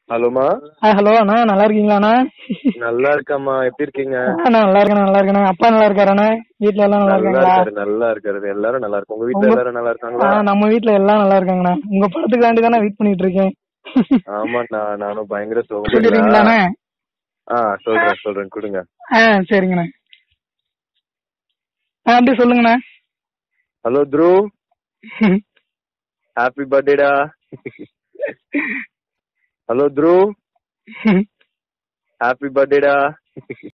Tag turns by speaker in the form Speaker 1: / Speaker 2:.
Speaker 1: ஹலோமா
Speaker 2: ஆ hello அண்ணா நல்லா இருக்கீங்களாண்ணா
Speaker 1: நல்லா இருக்கம்மா எப்படி இருக்கீங்க
Speaker 2: ஆ நான் நல்லா இருக்கேன் நல்லா இருக்கேண்ணா அப்பா நல்லா இருக்காராண்ணா வீட்ல எல்லாம் நல்லா
Speaker 1: நல்லா
Speaker 2: இருக்காங்களா
Speaker 1: இருக்காரு நல்லா இருக்காரு எல்லாரும் நல்லா இருக்கு உங்க வீட்ல
Speaker 2: உங்க-
Speaker 1: எல்லாரும் நல்லா
Speaker 2: ஆ
Speaker 1: இருக்காங்களா
Speaker 2: நம்ம வீட்ல எல்லாம் நல்லா இருக்காங்கண்ணா உங்க படத்துக்காண்டி தானே வெயிட் பண்ணிட்டு இருக்கேன்
Speaker 1: ஆமாண்ணா நானும் பயங்கர சோகம்
Speaker 2: சொல்லிடுறீங்களாண்ணா
Speaker 1: ஆ சொல்றேன் சொல்றேன் கொடுங்க
Speaker 2: ஆ சரிங்கண்ணா ஆ அப்படியே சொல்லுங்கண்ணா
Speaker 1: ஹலோ த்ரூ ஹாப்பி பர்த்டேடா ஹலோ த்ரூ ஹாப்பி பர்த்டேடா